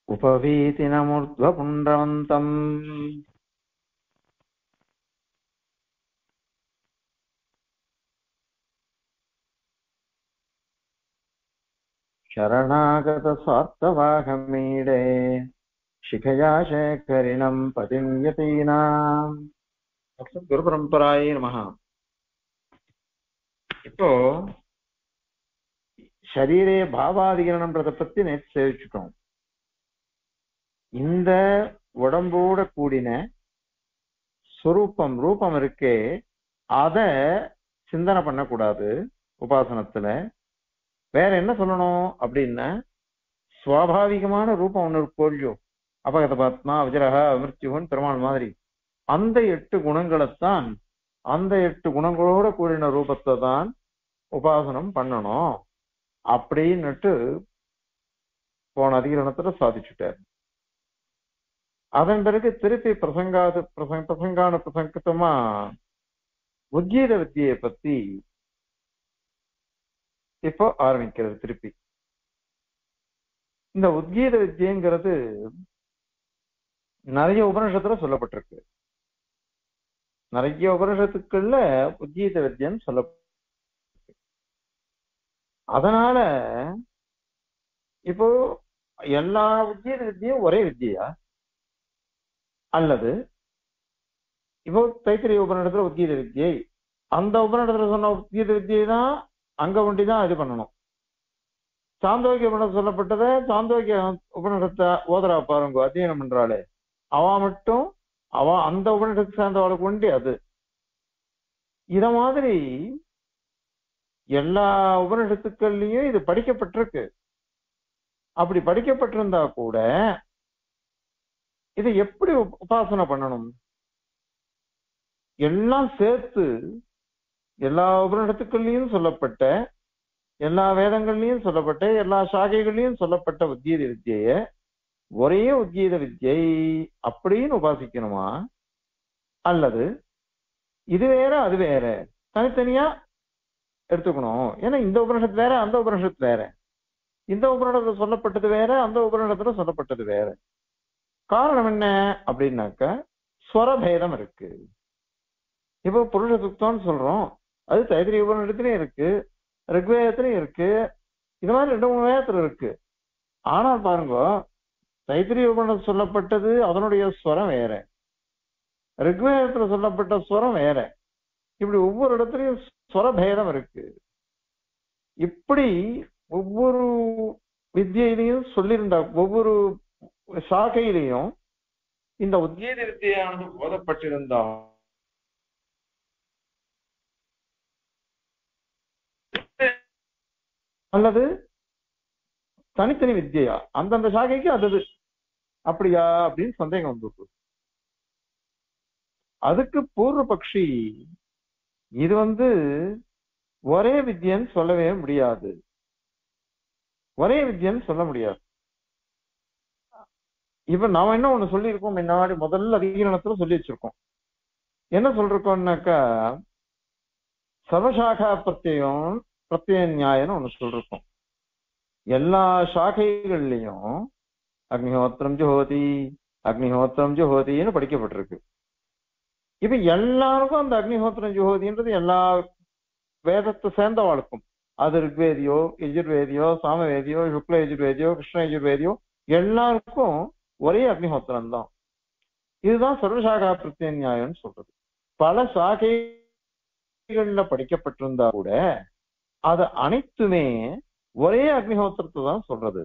उपवीतिनमूर्ध्वपुण्ड्रवन्तम् शरणागतस्वार्थवाहमीडे शिखया शेखरिणम् पतिम् यतीनाम् குருபரம்பராயே நமஹ இப்போ ஷரீரே பாவாதிகரணம்ன்றத பத்தி நேற்று சேவிச்சுட்டோம் இந்த உடம்போட கூடின சுரூபம் ரூபம் இருக்கே அத சிந்தனை பண்ணக்கூடாது உபாசனத்துல வேற என்ன சொல்லணும் அப்படின்னா சுவாபாவிகமான ரூபம் ஒண்ணு இருக்கோ இல்லையோ அபகத பாத்மா விஜரக மிருத்யுகன் பெருமாள் மாதிரி அந்த எட்டு குணங்களைத்தான் அந்த எட்டு குணங்களோட கூடின ரூபத்தை தான் உபாசனம் பண்ணணும் அப்படின்னுட்டு போன அதிகரணத்துல சாதிச்சுட்டார் அதன் பிறகு திருப்பி பிரசங்காத பிரசங்க பிரசங்கான பிரசங்கத்தமா உத்கீத வித்தியை பத்தி இப்போ ஆரம்பிக்கிறது திருப்பி இந்த உத்கீத வித்தியங்கிறது நிறைய உபனிஷத்துல சொல்லப்பட்டிருக்கு நிறைய உபனிஷத்துக்கள்ல உத்கீத வித்தியன்னு சொல்ல அதனால இப்போ எல்லா உத்கீத வித்தியும் ஒரே வித்தியா அல்லது இப்போ தைத்திரிய உபநிடத்துல உத்கீத வித்தியை அந்த உபநிடத்துல சொன்ன உத்கீத வித்தியை தான் அங்க ஒண்டிதான் இது பண்ணணும் சாந்தோக்கிய உபநிடத்தில் சொல்லப்பட்டதை சாந்தோக்கிய உபநிடத்தை ஓதரா பாருங்க அத்தியனம் பண்றாளே அவ மட்டும் அவ அந்த உபநிடத்துக்கு சேர்ந்தவளுக்கு உண்டு அது இத மாதிரி எல்லா உபநிடத்துக்கள்லயும் இது படிக்கப்பட்டிருக்கு அப்படி படிக்கப்பட்டிருந்தா கூட இதை எப்படி உபாசனை பண்ணணும் எல்லாம் சேர்த்து எல்லா உபநிடத்துக்கள்லயும் சொல்லப்பட்ட எல்லா வேதங்கள்லயும் சொல்லப்பட்ட எல்லா சாகைகள்லயும் சொல்லப்பட்ட உத்கீத வித்திய ஒரே உத்கீத வித்யை அப்படின்னு உபாசிக்கணுமா அல்லது இது வேற அது வேற தனித்தனியா எடுத்துக்கணும் ஏன்னா இந்த உபனிஷத்து வேற அந்த உபனிஷத்து வேற இந்த உபனிடத்துல சொல்லப்பட்டது வேற அந்த உபனிடத்துல சொல்லப்பட்டது வேற காரணம் என்ன அப்படின்னாக்க ஸ்வரபேதம் இருக்கு இப்போ புருஷ சுத்தம்னு சொல்றோம் அது தைத்திரிய உபநிடத்திலையும் இருக்கு ரிக்வேதத்திலையும் இருக்கு இது மாதிரி ரெண்டு மூணு வேதத்துல இருக்கு ஆனால் பாருங்க தைத்திரிய உபநிடத்தில் சொல்லப்பட்டது அதனுடைய ஸ்வரம் வேற ரிக்வேதத்துல சொல்லப்பட்ட ஸ்வரம் வேற இப்படி ஒவ்வொரு இடத்துலயும் ஸ்வரபேதம் இருக்கு இப்படி ஒவ்வொரு வித்தியிலையும் சொல்லியிருந்தா ஒவ்வொரு சாக்கையிலையும் இந்த உத்கீத வித்தியானது போதப்பட்டிருந்தா அல்லது தனித்தனி வித்தியா அந்தந்த சாகைக்கு அது அப்படியா அப்படின்னு சந்தேகம் வந்துருக்கு அதுக்கு பூர்வ பக்ஷி இது வந்து ஒரே வித்தியன்னு சொல்லவே முடியாது ஒரே வித்தியன்னு சொல்ல முடியாது இப்ப நாம என்ன ஒண்ணு சொல்லியிருக்கோம் முன்னாடி முதல்ல அதிகரணத்துல சொல்லி வச்சிருக்கோம் என்ன சொல்றோம்னாக்கா சர்வசாகா பிரத்யம் பிரத்ய நியாயம்னு ஒண்ணு சொல்லிருக்கோம் எல்லா சாகைகள்லயும் அக்னிஹோத்திரம் ஜோதி அக்னிஹோத்திரம் ஜோதின்னு படிக்கப்பட்டிருக்கு இப்ப எல்லாருக்கும் அந்த அக்னிஹோத்திரம் ஜோதின்றது எல்லா வேதத்தை சேர்ந்தவாளுக்கும் அது ரிக்வேதியோ யஜுர்வேதியோ சாமவேதியோ சுக்ல யஜுர்வேதியோ கிருஷ்ண யஜுர்வேதியோ எல்லாருக்கும் ஒரே அக்னிஹோத்திரம் தான் இதுதான் சர்வசாகா பிரத்ய நியாயம்னு சொல்றது பல சாகைகள்ல படிக்கப்பட்டிருந்தா கூட அது அனைத்துமே ஒரே அக்னிஹோத்திரத்தை தான் சொல்றது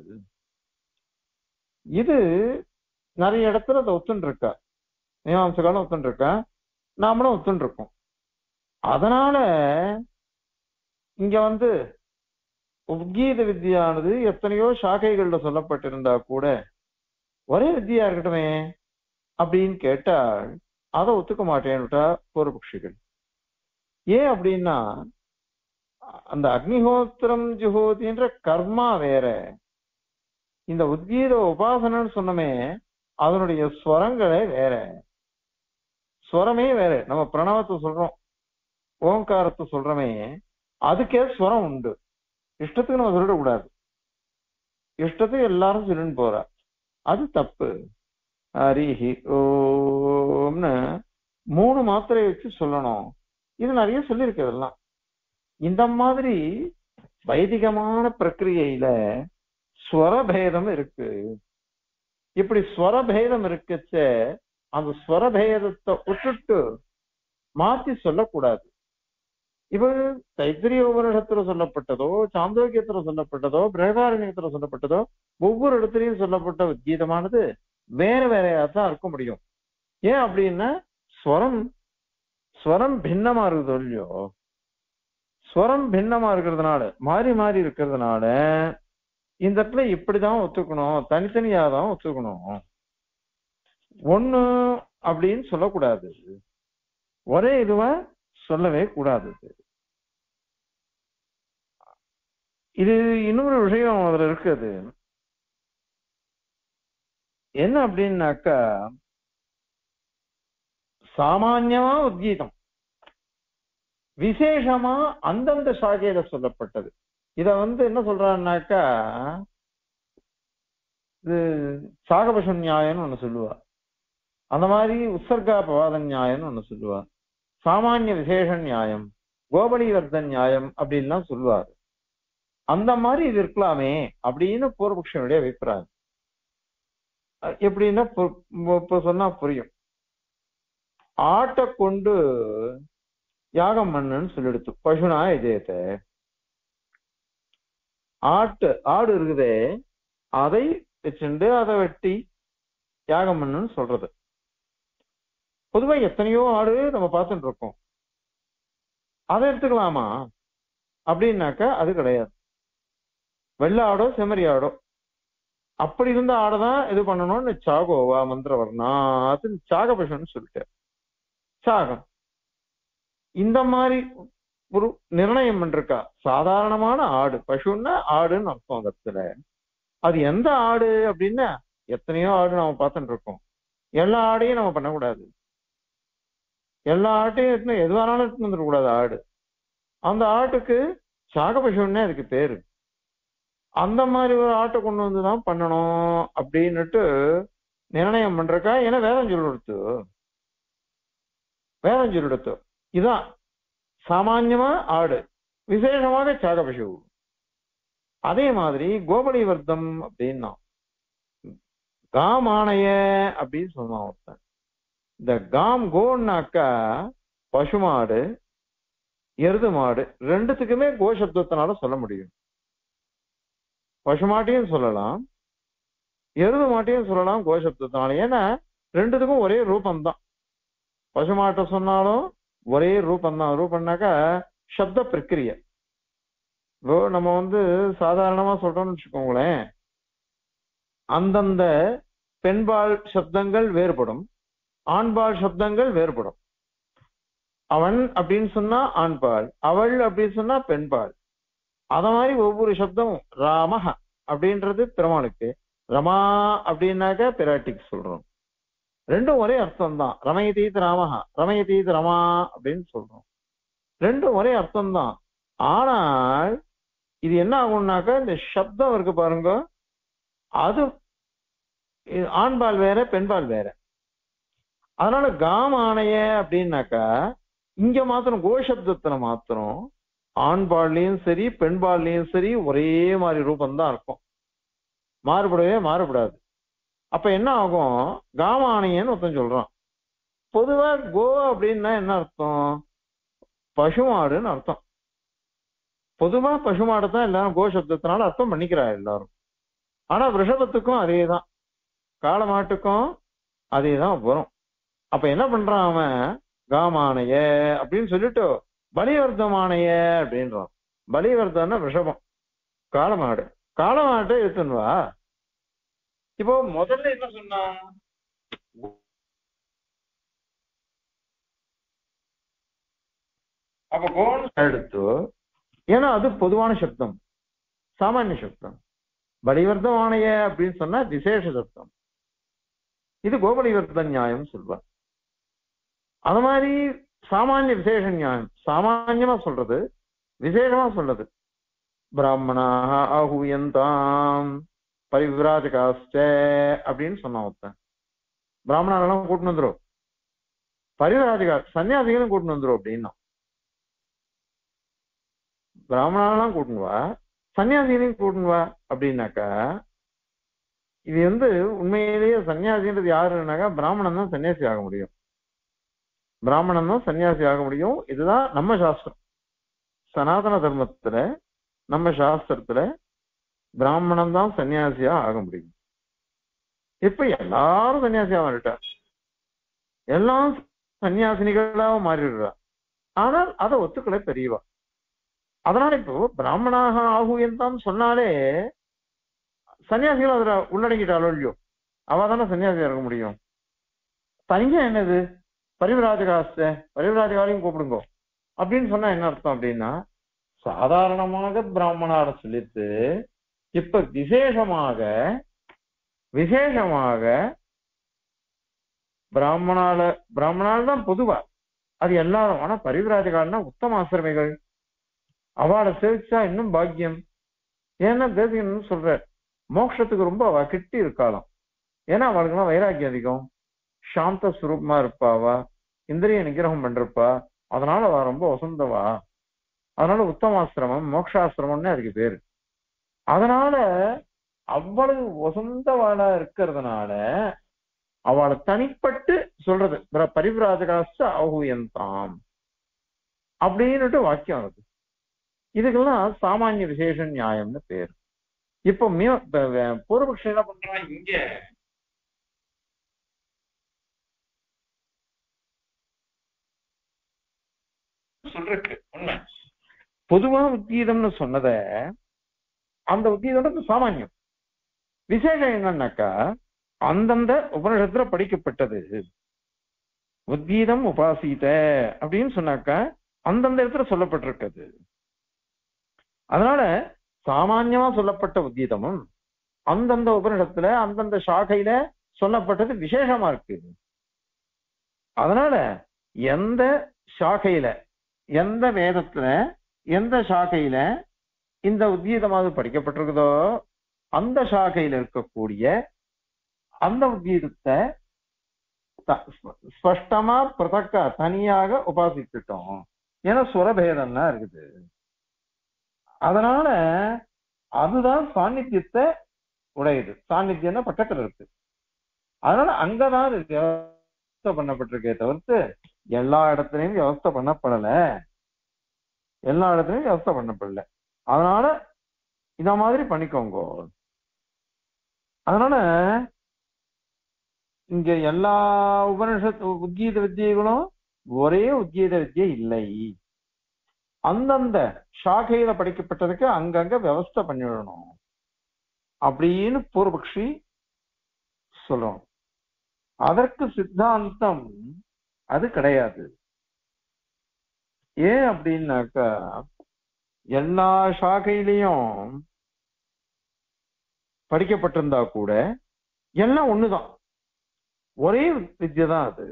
இது நிறைய இடத்துல அதை ஒத்துன்னு இருக்கா மீமாம்சகாலம் ஒத்துன்னு இருக்கா நாமளும் ஒத்துன்னு இருக்கோம் அதனால இங்க வந்து உத்கீத வித்தியானது எத்தனையோ சாகைகள்ல சொல்லப்பட்டிருந்தா கூட ஒரே வித்தியா இருக்கட்டுமே அப்படின்னு கேட்டால் அதை ஒத்துக்க மாட்டேன்னுட்டா பூர்வபக்ஷிகள் ஏன் அப்படின்னா அந்த அக்னிஹோத்திரம் ஜுஹோதின்ற கர்மா வேற இந்த உத்கீத உபாசனன்னு சொன்னமே அதனுடைய ஸ்வரங்களே வேற ஸ்வரமே வேற நம்ம பிரணவத்தை சொல்றோம் ஓங்காரத்தை சொல்றோமே அதுக்கே ஸ்வரம் உண்டு இஷ்டத்துக்கு நம்ம சொல்லிடக்கூடாது இஷ்டத்துக்கு எல்லாரும் சொல்லின்னு போறா அது தப்பு ஹரிஹி ஓம்னு மூணு மாத்திரை வச்சு சொல்லணும் இது நிறைய சொல்லியிருக்கு இதெல்லாம் இந்த மாதிரி வைதிகமான பிரக்கிரியையில ஸ்வரபேதம் இருக்கு இப்படி ஸ்வரபேதம் இருக்கச்ச அந்த ஸ்வரபேதத்தை விட்டுட்டு மாத்தி சொல்லக்கூடாது இப்ப தைத்திரிய உபனிடத்துல சொல்லப்பட்டதோ சாந்தோக்கியத்துல சொல்லப்பட்டதோ பிரகதாரண்யத்துல சொல்லப்பட்டதோ ஒவ்வொரு இடத்துலயும் சொல்லப்பட்ட கீதமானது வேற வேறையா தான் இருக்க முடியும் ஏன் அப்படின்னா ஸ்வரம் ஸ்வரம் பின்னமா இருக்குது இல்லையோ ஸ்வரம் பின்னமா இருக்கிறதுனால மாறி மாறி இருக்கிறதுனால இந்த இடத்துல இப்படிதான் ஒத்துக்கணும் தனித்தனியா தான் ஒத்துக்கணும் ஒண்ணு அப்படின்னு சொல்லக்கூடாது ஒரே இதுவா சொல்லவே கூடாது இது இன்னொரு விஷயம் அதுல இருக்குது என்ன அப்படின்னாக்கா சாமான்யமா உத்கீதம் விசேஷமா அந்தந்த சாகையில சொல்லப்பட்டது இத வந்து என்ன சொல்றான்னாக்கா இது சாகபச நியாயம்னு ஒண்ணு சொல்லுவா அந்த மாதிரி உற்சர்கா பவாத நியாயம்னு ஒண்ணு சொல்லுவா சாமானிய விசேஷ நியாயம் கோபலிவர்த்த நியாயம் அப்படின்லாம் சொல்லுவாரு அந்த மாதிரி இது இருக்கலாமே அப்படின்னு பூர்வபக்ஷனுடைய அபிப்பிராயம் எப்படின்னா இப்ப சொன்னா புரியும் ஆட்டை கொண்டு யாகம் பண்ணுன்னு சொல்லிடுத்து பசுனா இதயத்தை ஆட்டு ஆடு இருக்குதே அதை வச்சுண்டு அதை வெட்டி யாகம் பண்ணுன்னு சொல்றது பொதுவா எத்தனையோ ஆடு நம்ம பார்த்துட்டு இருக்கோம் அதை எடுத்துக்கலாமா அப்படின்னாக்கா அது கிடையாது வெள்ளை ஆடோ செம்மறி ஆடோ அப்படி இருந்த ஆடைதான் இது பண்ணணும்னு சாகோவா மந்திரவர்ணாத்து சாகபஷன்னு சொல்லிட்டார் சாகம் இந்த மாதிரி ஒரு நிர்ணயம் பண்ணிருக்கா சாதாரணமான ஆடு பசுன்னா ஆடுன்னு அர்த்தம் அந்த இடத்துல அது எந்த ஆடு அப்படின்னா எத்தனையோ ஆடு நம்ம பார்த்துட்டு இருக்கோம் எல்லா ஆடையும் நம்ம பண்ணக்கூடாது எல்லா ஆட்டையும் எடுத்து எது வேணாலும் எடுத்து வந்துடக்கூடாது ஆடு அந்த ஆட்டுக்கு சாகபசுன்னே அதுக்கு பேரு அந்த மாதிரி ஒரு ஆட்டை கொண்டு வந்துதான் பண்ணணும் அப்படின்னுட்டு நிர்ணயம் பண்றக்கா ஏன்னா வேதம் சொல்லிடுத்து வேதம் சொல்லிடுத்து இதான் சாமான்யமா ஆடு விசேஷமாக சாகபசு அதே மாதிரி கோபலிவர்த்தம் அப்படின்னா காம் ஆணைய அப்படின்னு சொன்னான் ஒருத்தன் இந்த காம் கோன்னாக்கா பசுமாடு எருது மாடு ரெண்டுத்துக்குமே கோ சப்தத்தினால சொல்ல முடியும் பசுமாட்டையும் சொல்லலாம் எருது மாட்டையும் சொல்லலாம் கோ சப்தத்தினால ஏன்னா ரெண்டுத்துக்கும் ஒரே ரூபம்தான் பசுமாட்டை சொன்னாலும் ஒரே ரூபம்தான் ரூபம்னாக்கா சப்த பிரக்கிரிய இப்போ நம்ம வந்து சாதாரணமா சொல்றோம்னு வச்சுக்கோங்களேன் அந்தந்த பெண்பால் சப்தங்கள் வேறுபடும் ஆண்பால் சப்தங்கள் வேறுபடும் அவன் அப்படின்னு சொன்னா ஆண்பால் அவள் அப்படின்னு சொன்னா பெண்பால் அத மாதிரி ஒவ்வொரு சப்தமும் ராமஹ அப்படின்றது பெருமாளுக்கு ரமா அப்படின்னாக்க பிராட்டிக்கு சொல்றோம் ரெண்டும் ஒரே அர்த்தம் தான் ரமயதீத் ராமஹா ரமயதீத் ரமா அப்படின்னு சொல்றோம் ரெண்டும் ஒரே அர்த்தம் தான் ஆனால் இது என்ன ஆகும்னாக்கா இந்த சப்தம் இருக்கு பாருங்க அது ஆண்பால் வேற பெண்பால் வேற அதனால காம் ஆணைய அப்படின்னாக்கா இங்க மாத்திரம் கோசப்தத்துல மாத்திரம் ஆண்பால்லையும் சரி பெண்பால்லையும் சரி ஒரே மாதிரி ரூபம் தான் இருக்கும் மாறுபடவே மாறுபடாது அப்ப என்ன ஆகும் காமானையன்னு ஒருத்தன் சொல்றான் பொதுவா கோ அப்படின்னா என்ன அர்த்தம் பசுமாடுன்னு அர்த்தம் பொதுவா பசுமாடு தான் எல்லாரும் கோ சப்தத்தினால அர்த்தம் பண்ணிக்கிறா எல்லாரும் ஆனா ரிஷபத்துக்கும் அதே தான் காளமாட்டுக்கும் அதே தான் வரும் அப்ப என்ன பண்றான் அவன் காமானைய அப்படின்னு சொல்லிட்டு பலிவர்த்தமானைய அப்படின்றான் பலிவர்த்தம்னா ரிஷபம் காளமாடு காளமாட்டை எடுத்துன்னு வா இப்போ முதல்ல என்ன சொன்னா அப்ப கோன் எடுத்து ஏன்னா அது பொதுவான சப்தம் சாமானிய சப்தம் பலிவர்த்தமானைய அப்படின்னு சொன்னா விசேஷ சப்தம் இது கோபலிவர்த்த நியாயம் சொல்வார் அது மாதிரி சாமானிய விசேஷ நியாயம் சாமான்யமா சொல்றது விசேஷமா சொல்றது பிராமணாக ஆகுயந்தாம் பரிவிராஜகாஸ்ட அப்படின்னு சொன்னான் ஒருத்தன் பிராமணாலாம் கூட்டின்னு வந்துரும் பரிவிராஜகா சன்னியாசிகளும் கூட்டின்னு வந்துரும் அப்படின்னா பிராமணாலாம் கூட்டின்னு வா சன்னியாசிகளையும் கூட்டின்னு வா அப்படின்னாக்கா இது வந்து உண்மையிலேயே சன்னியாசின்றது யாருன்னாக்கா பிராமணன் தான் சன்னியாசி ஆக முடியும் பிராமணன் தான் சன்னியாசி ஆக முடியும் இதுதான் நம்ம சாஸ்திரம் சனாதன தர்மத்துல நம்ம சாஸ்திரத்துல பிராமணன் தான் சன்னியாசியா ஆக முடியும் இப்ப எல்லாரும் சன்னியாசியா மாறிட்டா எல்லாம் சன்னியாசினிகளாக மாறிடுறா ஆனால் அதை ஒத்துக்கல பெரியவா அதனால இப்போ பிராமணாக ஆகுயன் தான் சொன்னாலே சன்னியாசிகள் அதுல உள்ளடங்கிட்டாலோ இல்லையோ அவ தானே சன்னியாசியா இருக்க முடியும் தனியா என்னது பரிவிராஜகாஸ்த பரிவிராஜகாரையும் கூப்பிடுங்க அப்படின்னு சொன்னா என்ன அர்த்தம் அப்படின்னா சாதாரணமாக பிராமணார சொல்லிட்டு இப்ப விசேஷமாக விசேஷமாக பிராமணால பிராமணால தான் பொதுவா அது எல்லாரும் ஆனா பரிவிராஜகாரனா உத்தம ஆசிரமிகள் அவளை சேவிச்சா இன்னும் பாக்கியம் ஏன்னா தேசிகன் சொல்ற மோட்சத்துக்கு ரொம்ப அவ கிட்டி இருக்காளாம் ஏன்னா அவளுக்குலாம் வைராக்கியம் அதிகம் சாந்த சுரூபமா இருப்பாவா இந்திரிய நிகிரகம் பண்றப்பா அதனால அவ ரொம்ப வசந்தவா அதனால உத்தமாசிரமம் மோக்ஷாசிரமம்னு அதுக்கு பேரு அதனால அவ்வளவு வசந்தவாளா இருக்கிறதுனால அவளை தனிப்பட்டு சொல்றது பரிவிராஜகாஸ்ட அகுயந்தாம் அப்படின்னுட்டு வாக்கியம் அது இதுக்கெல்லாம் சாமானிய விசேஷ நியாயம்னு பேர் இப்போ மிய பூர்வபக்ஷம் என்ன பண்றான் இங்க சொல்றக்கு உண்மை பொதுவா உத்கீதம்னு சொன்னத அந்த உத்கீதம் சாமானியம் விசேஷம் என்னன்னாக்கா அந்தந்த உபனிஷத்துல படிக்கப்பட்டது உத்கீதம் உபாசித அப்படின்னு சொன்னாக்கா அந்தந்த இடத்துல சொல்லப்பட்டிருக்கிறது அதனால சாமான்யமா சொல்லப்பட்ட உத்கீதமும் அந்தந்த உபனிடத்துல அந்தந்த சாகையில சொல்லப்பட்டது விசேஷமா இருக்கு அதனால எந்த சாகையில எந்த வேதத்துல எந்த சாகையில இந்த உத்கீதமாவது படிக்கப்பட்டிருக்குதோ அந்த சாகையில இருக்கக்கூடிய அந்த உத்கீதத்தை ஸ்பஷ்டமா பிரதக்கா தனியாக உபாசித்துட்டோம் ஏன்னா சுரபேதம்லாம் இருக்குது அதனால அதுதான் சாநித்தியத்தை உடையது சாநித்தியம்னா பக்கத்துல இருக்கு அதனால அங்கதான் அது வியவஸ்தை பண்ணப்பட்டிருக்கே தவிர்த்து எல்லா இடத்துலயும் வியவஸ்தை பண்ணப்படல எல்லா இடத்துலயும் வியவஸ்தை பண்ணப்படல அதனால இத மாதிரி பண்ணிக்கோங்க அதனால இங்க எல்லா உபனிஷத் உத்கீத வித்தியைகளும் ஒரே உத்கீத வித்தியை இல்லை அந்தந்த சாகையில படிக்கப்பட்டதுக்கு அங்கங்க வியவஸ்தை பண்ணிவிடணும் அப்படின்னு பூர்வபக்ஷி சொல்றோம் அதற்கு சித்தாந்தம் அது கிடையாது ஏன் அப்படின்னாக்கா எல்லா சாகையிலையும் படிக்கப்பட்டிருந்தா கூட எல்லாம் ஒண்ணுதான் ஒரே வித்தியை தான் அது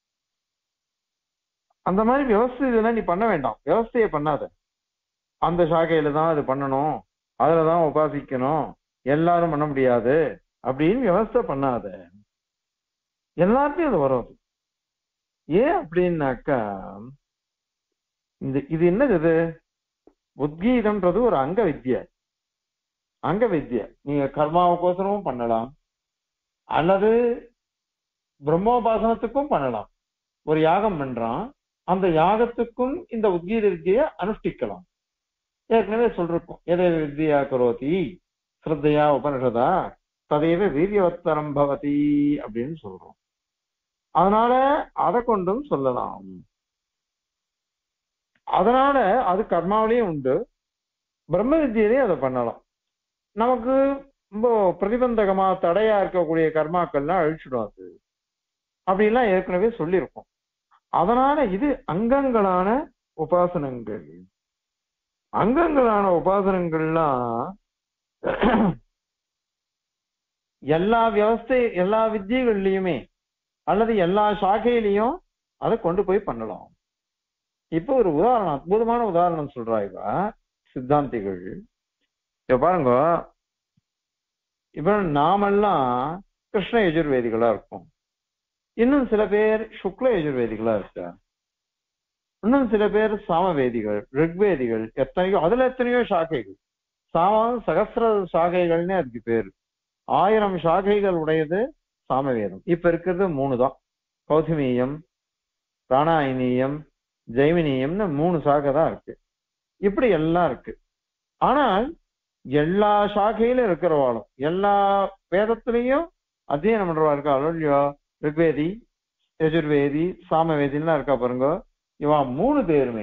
அந்த மாதிரி விவசாய இதெல்லாம் நீ பண்ண வேண்டாம் விவசாய பண்ணாத அந்த சாகையில தான் அது பண்ணணும் அதுலதான் உபாசிக்கணும் எல்லாரும் பண்ண முடியாது அப்படின்னு விவசாய பண்ணாத எல்லாத்தையும் அது வரும் அது ஏன் அப்படின்னாக்கா இந்த இது என்னது இது உத்கீதம்ன்றது ஒரு அங்க வித்யை அங்க வித்யை நீங்க கர்மாவுக்கோசரமும் பண்ணலாம் அல்லது பிரம்மோபாசனத்துக்கும் பண்ணலாம் ஒரு யாகம் பண்றான் அந்த யாகத்துக்கும் இந்த உத்கீத வித்தியை அனுஷ்டிக்கலாம் ஏற்கனவே சொல்றோம் எதை வித்யா கரோதி ஸ்ரத்தையா உபனிஷதா ததைவ வீரியவத்தரம் பவதி அப்படின்னு சொல்றோம் அதனால அதை கொண்டும் சொல்லலாம் அதனால அது கர்மாவிலையும் உண்டு பிரம்ம வித்தியிலையும் அதை பண்ணலாம் நமக்கு ரொம்ப பிரதிபந்தகமா தடையா இருக்கக்கூடிய கர்மாக்கள்லாம் அழிச்சிடும் அது அப்படிலாம் ஏற்கனவே சொல்லியிருக்கோம் அதனால இது அங்கங்களான உபாசனங்கள் அங்கங்களான உபாசனங்கள்லாம் எல்லா வியவஸ்தை எல்லா வித்தியகள்லயுமே அல்லது எல்லா சாக்கையிலையும் அதை கொண்டு போய் பண்ணலாம் இப்போ ஒரு உதாரணம் அற்புதமான உதாரணம் சொல்றா இவ சித்தாந்திகள் இப்ப பாருங்க இப்ப நாமெல்லாம் கிருஷ்ண யஜுர்வேதிகளா இருக்கும் இன்னும் சில பேர் சுக்ல யஜுர்வேதிகளா இருக்கா இன்னும் சில பேர் சாமவேதிகள் ரிக்வேதிகள் எத்தனையோ அதுல எத்தனையோ சாக்கைகள் சாமம் சகசிர சாகைகள்னே அதுக்கு பேரு ஆயிரம் சாகைகள் உடையது சாமவேதம் இப்ப இருக்கிறது மூணு தான் கௌதமீயம் பிராணாயனீயம் ஜெய்மினியம்னு மூணு சாகை தான் இருக்கு இப்படி எல்லாம் இருக்கு ஆனால் எல்லா சாகையிலும் இருக்கிறவாளும் எல்லா வேதத்திலையும் அத்தியனம் பண்றவா இருக்கா இல்லையோ ரிக்வேதி யஜுர்வேதி சாமவேதிலாம் இருக்கா பாருங்க இவன் மூணு பேருமே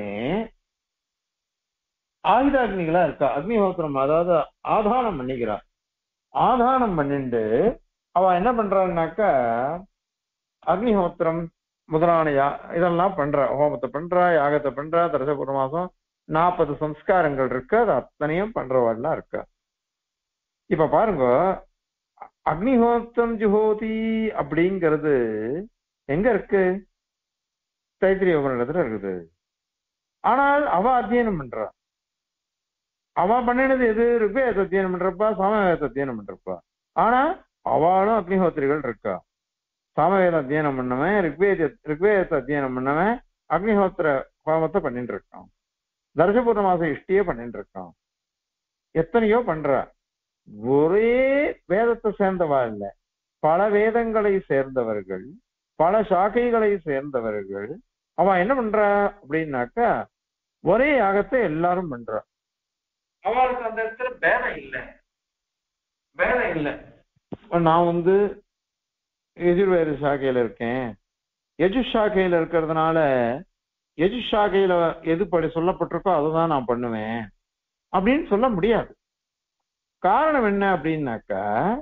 ஆயுதாக்னிகளா இருக்கா அக்னிஹோத்திரம் அதாவது ஆதானம் பண்ணிக்கிறா ஆதானம் பண்ணிண்டு அவ என்ன பண்றான்னாக்கா அக்னிஹோத்திரம் முதலான யா இதெல்லாம் பண்றா ஹோமத்தை பண்றா யாகத்தை பண்றா தரிசபுர மாசம் நாற்பது சம்ஸ்காரங்கள் இருக்கு அது அத்தனையும் பண்றவாள்லாம் இருக்கா இப்ப பாருங்க அக்னிஹோத்திரம் ஜுஹோதி அப்படிங்கிறது எங்க இருக்கு தைத்திரிய உபநிடத்துல இருக்குது ஆனால் அவ அத்தியனம் பண்றா அவ பண்ணினது எது ருக்வேதத்தை அத்தியனம் பண்றப்பா சாமவேதத்தை அத்தியனம் பண்றப்பா ஆனா அவளும் அக்னிஹோத்திரிகள் இருக்கா சாமவேத அத்தியனம் பண்ணவன் ரிக்வேத ரிக்வேதத்தை அத்தியனம் பண்ணவன் அக்னிஹோத்திர ஹோமத்தை பண்ணிட்டு இருக்கான் தர்சபூர்ண மாசம் இஷ்டியே பண்ணிட்டு இருக்கான் எத்தனையோ பண்றா ஒரே வேதத்தை சேர்ந்தவா இல்ல பல வேதங்களை சேர்ந்தவர்கள் பல சாக்கைகளை சேர்ந்தவர்கள் அவன் என்ன பண்றா அப்படின்னாக்கா ஒரே யாகத்தை எல்லாரும் பண்றா அவளுக்கு அந்த இடத்துல பேதம் இல்லை பேதம் இல்லை நான் வந்து எதிர்வேறு சாக்கையில இருக்கேன் எஜு சாக்கையில இருக்கிறதுனால எஜு சாக்கையில எது படி சொல்லப்பட்டிருக்கோ அதுதான் நான் பண்ணுவேன் அப்படின்னு சொல்ல முடியாது காரணம் என்ன அப்படின்னாக்கா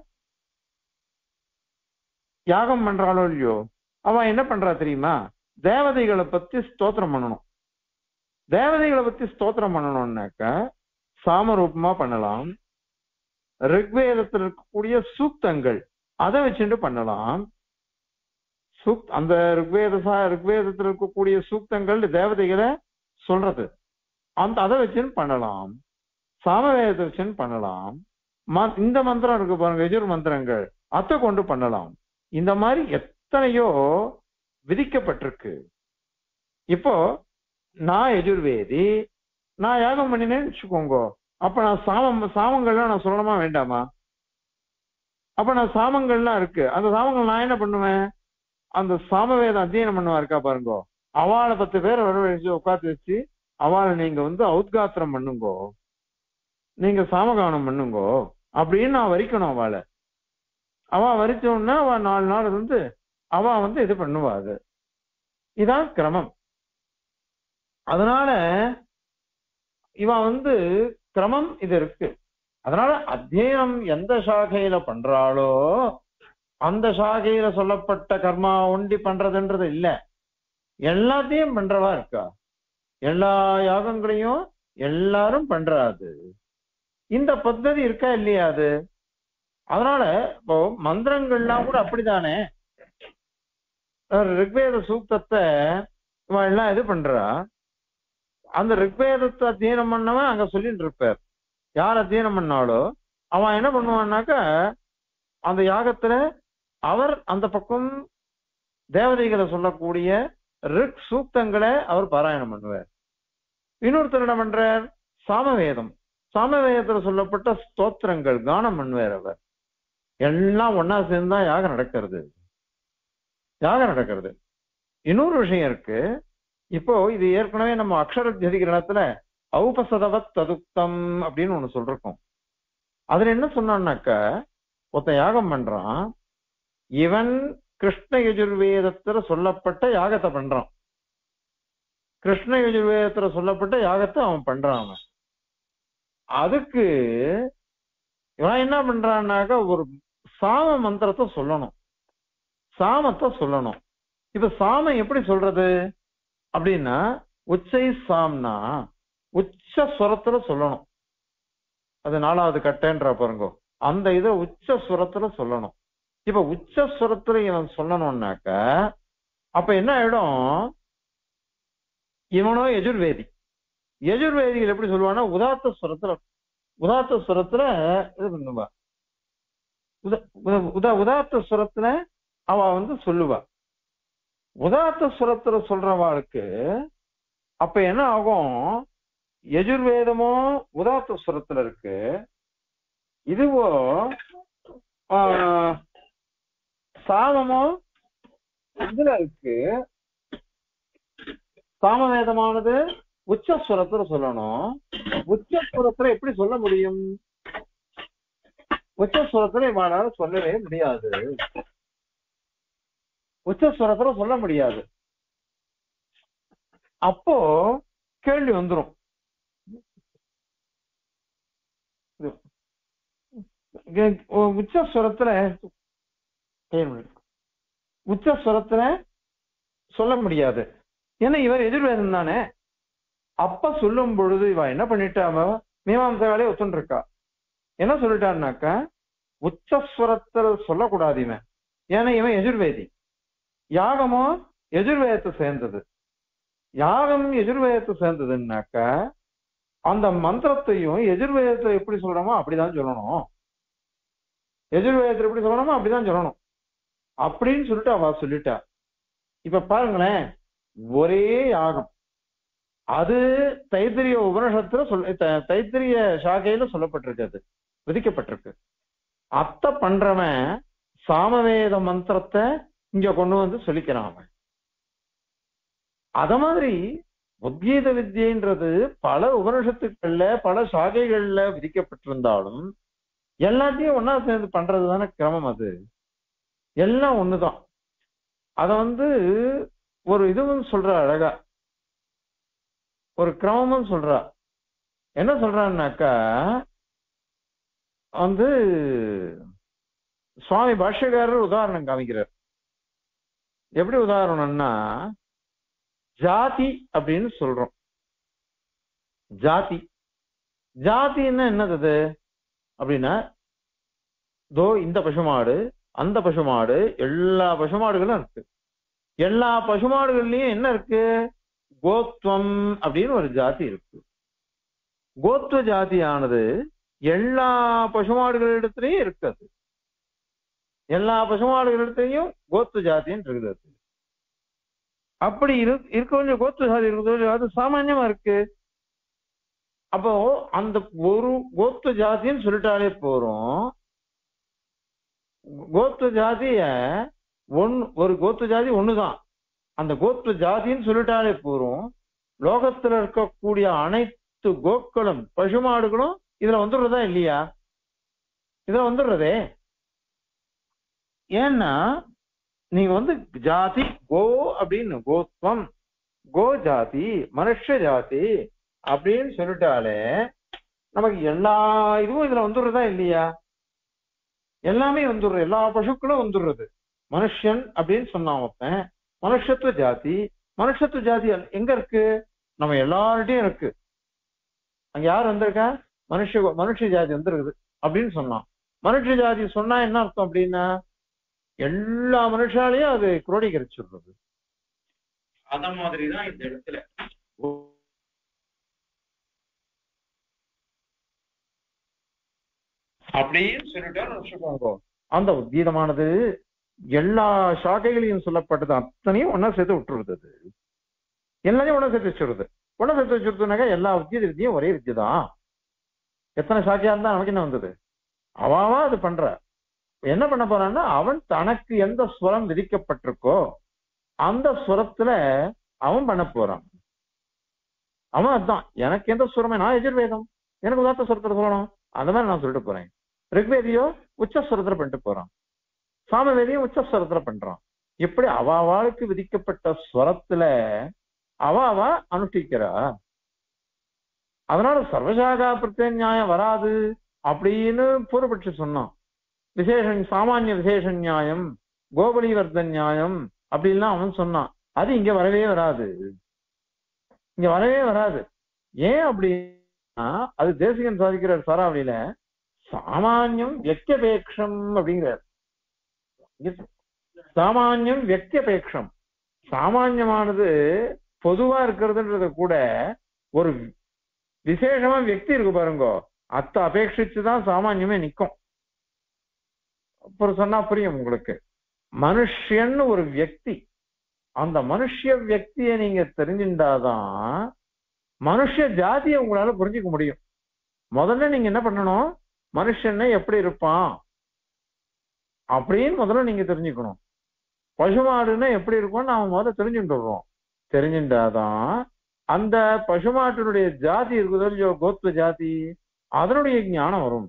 யாகம் பண்றாளோ இல்லையோ அவன் என்ன பண்றா தெரியுமா தேவதைகளை பத்தி ஸ்தோத்திரம் பண்ணணும் தேவதைகளை பத்தி ஸ்தோத்திரம் பண்ணணும்னாக்கா சாமரூபமா பண்ணலாம் ரிக்வேதத்தில் இருக்கக்கூடிய சூக்தங்கள் அதை வச்சுட்டு பண்ணலாம் சூக் அந்த ரிக்வேத ரிக்வேதத்தில் இருக்கக்கூடிய சூக்தங்கள் தேவதைகளை சொல்றது அந்த அதை வச்சுன்னு பண்ணலாம் சாமவேதத்தை வச்சுன்னு பண்ணலாம் இந்த மந்திரம் இருக்கு பாருங்க எஜுர் மந்திரங்கள் அதை கொண்டு பண்ணலாம் இந்த மாதிரி எத்தனையோ விதிக்கப்பட்டிருக்கு இப்போ நான் எஜுர்வேதி நான் யாகம் பண்ணினேன்னு வச்சுக்கோங்க அப்ப நான் சாமம் சாமங்கள்லாம் நான் சொல்லணுமா வேண்டாமா அப்ப நான் சாமங்கள்லாம் இருக்கு அந்த சாமங்கள் நான் என்ன பண்ணுவேன் அந்த சாமவேதம் அத்தியனம் பண்ணுவா இருக்கா பாருங்க அவளை பத்து பேர் வர வச்சு உட்காந்து வச்சு அவளை நீங்க வந்து அவுத்காத்திரம் பண்ணுங்கோ நீங்க சாமகானம் பண்ணுங்கோ அப்படின்னு நான் வரிக்கணும் அவளை அவ வரிச்சோன்னா அவ நாலு நாள் வந்து அவ வந்து இது பண்ணுவா அது இதான் கிரமம் அதனால இவன் வந்து கிரமம் இது இருக்கு அதனால அத்தியனம் எந்த சாகையில பண்றாளோ அந்த சாகையில சொல்லப்பட்ட கர்மா ஒண்டி பண்றதுன்றது இல்ல எல்லாத்தையும் பண்றவா இருக்கா எல்லா யாகங்களையும் எல்லாரும் பண்றாது இந்த பத்ததி இருக்கா இல்லையா அது அதனால இப்போ மந்திரங்கள்லாம் கூட அப்படித்தானே ரிக்வேத சூக்தத்தை இவன் எல்லாம் இது பண்றா அந்த ரிக்வேதத்தை அத்தியனம் பண்ணவன் அங்க சொல்லிட்டு இருப்பார் யார் அத்தியனம் பண்ணாலோ அவன் என்ன பண்ணுவான்னாக்கா அந்த யாகத்துல அவர் அந்த பக்கம் தேவதைகளை சொல்லக்கூடிய ரிக் சூக்தங்களை அவர் பாராயணம் பண்ணுவார் இன்னொருத்தர் என்ன பண்றார் சாமவேதம் சாமவேதத்துல சொல்லப்பட்ட ஸ்தோத்திரங்கள் கானம் பண்ணுவார் அவர் எல்லாம் ஒன்னா சேர்ந்து தான் யாகம் நடக்கிறது யாகம் நடக்கிறது இன்னொரு விஷயம் இருக்கு இப்போ இது ஏற்கனவே நம்ம அக்ஷர ஜதிகரணத்துல ஔபசதவத் ததுக்தம் அப்படின்னு ஒண்ணு சொல்றோம் அதுல என்ன சொன்னான்னாக்கா ஒருத்தன் யாகம் பண்றான் இவன் கிருஷ்ண யஜுர்வேதத்துல சொல்லப்பட்ட யாகத்தை பண்றான் கிருஷ்ண யஜுர்வேதத்துல சொல்லப்பட்ட யாகத்தை அவன் பண்றான் அவன் அதுக்கு இவன் என்ன பண்றான்னாக்கா ஒரு சாம மந்திரத்தை சொல்லணும் சாமத்தை சொல்லணும் இப்ப சாமம் எப்படி சொல்றது அப்படின்னா உச்சை சாம்னா உச்ச சுரத்துல சொல்லணும் அது நாலாவது கட்டன்ற பாருங்க அந்த இதை உச்ச சுரத்துல சொல்லணும் இப்ப உச்ச சுரத்துல இவன் சொல்லணும்னாக்க அப்ப என்ன ஆயிடும் இவனோ எஜுர்வேதி எஜுர்வேதிகள் எப்படி சொல்லுவான்னா உதாத்த சுரத்துல உதாத்த சுரத்துல இது பண்ணுவா உத உத- உத உதாத்த சுரத்துல அவ வந்து சொல்லுவா உதாத்த சுரத்துல சொல்றவாளுக்கு அப்ப என்ன ஆகும் எஜுர்வேதமோ உதாத்த சுரத்துல இருக்கு இதுவோ ஆ, சாமமோ இதுல இருக்கு சாமவேதமானது உச்சஸ்வரத்துல சொல்லணும் உச்சஸ்வரத்துல எப்படி சொல்ல முடியும் உச்சஸ்வரத்துல இவனால சொல்லவே முடியாது உச்சஸ்வரத்துல சொல்ல முடியாது அப்போ கேள்வி வந்துரும் உச்சஸ்வரத்துல உச்சஸ்வரத்துல சொல்ல முடியாது ஏன்னா இவர் எதிர்வேதம் தானே அப்ப சொல்லும் பொழுது இவ என்ன பண்ணிட்டாம மீமாம்ச வேலையை ஒத்துன்னு இருக்கா என்ன சொல்லிட்டான்னாக்கா உச்சஸ்வரத்துல சொல்லக்கூடாது இவன் ஏன்னா இவன் எதிர்வேதி யாகமோ எதிர்வேதத்தை சேர்ந்தது யாகம் எதிர்வேதத்தை சேர்ந்ததுன்னாக்கா அந்த மந்திரத்தையும் எதிர்வேதத்தை எப்படி சொல்றோமோ அப்படிதான் சொல்லணும் எதிர்வேதத்தை எப்படி சொல்லணுமோ அப்படிதான் சொல்லணும் அப்படின்னு சொல்லிட்டு அவ சொல்லிட்டா இப்ப பாருங்களேன் ஒரே யாகம் அது தைத்திரிய உபனிஷத்துல சொல்ல த- தைத்திரிய சாகையில சொல்லப்பட்டிருக்கு அது விதிக்கப்பட்டிருக்கு அத்தை பண்றவன் சாமவேத மந்திரத்தை இங்க கொண்டு வந்து சொல்லிக்கிறான் அவன் அத மாதிரி உத்கீத வித்யன்றது பல உபனிஷத்துக்கள்ல பல சாகைகள்ல விதிக்கப்பட்டிருந்தாலும் எல்லாத்தையும் ஒன்னா சேர்ந்து பண்றது தானே கிரமம் அது எல்லாம் ஒண்ணுதான் அத வந்து ஒரு இதுவும் சொல்ற அழகா ஒரு கிரமமும் சொல்றா என்ன சொல்றான்னாக்கா வந்து சுவாமி பாஷ்யக்காரர் உதாரணம் காமிக்கிறார் எப்படி உதாரணம்னா ஜாதி அப்படின்னு சொல்றோம் ஜாதி ஜாதின்னா என்னது அது அப்படின்னா தோ இந்த பசுமாடு அந்த பசுமாடு எல்லா பசுமாடுகளும் இருக்கு எல்லா பசுமாடுகள்லயும் என்ன இருக்கு கோத்வம் அப்படின்னு ஒரு ஜாதி இருக்கு கோத்வ ஜாதியானது எல்லா பசுமாடுகளிடத்திலையும் இருக்குது எல்லா பசுமாடுகளிடத்திலையும் கோத்வ ஜாதின்னு இருக்குது அது. அப்படி இரு இருக்க வேண்டிய கோத்வ ஜாதி இருக்குது அது சாமான்யமா இருக்கு அப்போ அந்த ஒரு கோத்வ ஜாதின்னு சொல்லிட்டாலே போறோம் கோத்வ ஜாதிய ஒன் ஒரு கோத்வ ஜாதி ஒண்ணுதான் அந்த கோத்வ ஜாதின்னு சொல்லிட்டாலே போறோம் லோகத்துல இருக்கக்கூடிய அனைத்து கோக்களும் பசுமாடுகளும் இதுல வந்துடுறதா இல்லையா இதுல வந்துடுறதே ஏன்னா நீங்க வந்து ஜாதி கோ அப்படின்னு கோத்வம் கோ ஜாதி மனுஷ ஜாதி அப்படின்னு சொல்லிட்டாலே நமக்கு எல்லா இதுவும் இதுல வந்துடுறதா இல்லையா எல்லாமே வந்துடுறது எல்லா பசுக்களும் வந்துடுறது மனுஷன் அப்படின்னு சொன்னான் ஒருத்தன் மனுஷத்துவ ஜாதி மனுஷத்துவ ஜாதி எங்க இருக்கு நம்ம எல்லார்கிட்டயும் இருக்கு அங்க யார் வந்திருக்கா மனுஷ மனுஷ ஜாதி வந்திருக்குது அப்படின்னு சொன்னான் மனுஷ ஜாதி சொன்னா என்ன அர்த்தம் அப்படின்னா எல்லா மனுஷாலையும் அது குரோடீகரிச்சுடுறது அந்த மாதிரிதான் இந்த இடத்துல அப்படின்னு சொல்லிட்டு வச்சுக்கோங்க அந்த உத்கீதமானது எல்லா சாக்கைகளையும் சொல்லப்பட்டது அத்தனையும் ஒன்னா சேர்த்து விட்டுருது அது எல்லாத்தையும் ஒன்னா சேர்த்து வச்சுடுறது ஒன்னா சேர்த்து வச்சுருதுனாக்கா எல்லா உத்கீத வித்தியும் ஒரே வித்தியை தான் எத்தனை சாக்கியா இருந்தா நமக்கு என்ன வந்தது அவாவா அது பண்ற என்ன பண்ண போறான்னா அவன் தனக்கு எந்த ஸ்வரம் விதிக்கப்பட்டிருக்கோ அந்த ஸ்வரத்துல அவன் பண்ண போறான் அவன் அதான் எனக்கு எந்த ஸ்வரமே நான் எதிர்வேதம் எனக்கு உதாத்த ஸ்வரத்துல சொல்லணும் அந்த மாதிரி நான் சொல்லிட்டு போறேன் ரிக்வேதியோ உச்சஸ்வரத்துல பண்ணிட்டு போறான் சாமவேதியும் உச்சஸ்வரத்துல பண்றான் இப்படி அவாவாளுக்கு விதிக்கப்பட்ட ஸ்வரத்துல அவாவா அனுஷ்டிக்கிறா அதனால சர்வசாகா பிரத்ய நியாயம் வராது அப்படின்னு பூர்வபட்சி சொன்னான் விசேஷ சாமானிய விசேஷ நியாயம் கோபலிவர்த்த நியாயம் அப்படின்லாம் அவன் சொன்னான் அது இங்க வரவே வராது இங்க வரவே வராது ஏன் அப்படின்னா அது தேசிகன் சாதிக்கிறார் சாராவளியில சாமானியம் வியக்கியபேக்ஷம் அப்படிங்கிறார் சாமானியம் வியக்கியபேக்ஷம் சாமானியமானது பொதுவா இருக்கிறதுன்றது கூட ஒரு விசேஷமா வியக்தி இருக்கு பாருங்க அத்தை அபேட்சிச்சுதான் சாமானியமே நிக்கும் அப்புறம் சொன்னா புரியும் உங்களுக்கு மனுஷன்னு ஒரு வியக்தி அந்த மனுஷ வியக்தியை நீங்க தெரிஞ்சுட்டாதான் மனுஷ ஜாதியை உங்களால புரிஞ்சுக்க முடியும் முதல்ல நீங்க என்ன பண்ணணும் மனுஷன்னா எப்படி இருப்பான் அப்படின்னு முதல்ல நீங்க தெரிஞ்சுக்கணும் பசுமாடுன்னா எப்படி இருக்கும்னு நாம முதல்ல தெரிஞ்சுட்டுறோம் தெரிஞ்சுட்டாதான் அந்த பசுமாட்டினுடைய ஜாதி இருக்குதோ இல்லையோ கோத்வ ஜாதி அதனுடைய ஞானம் வரும்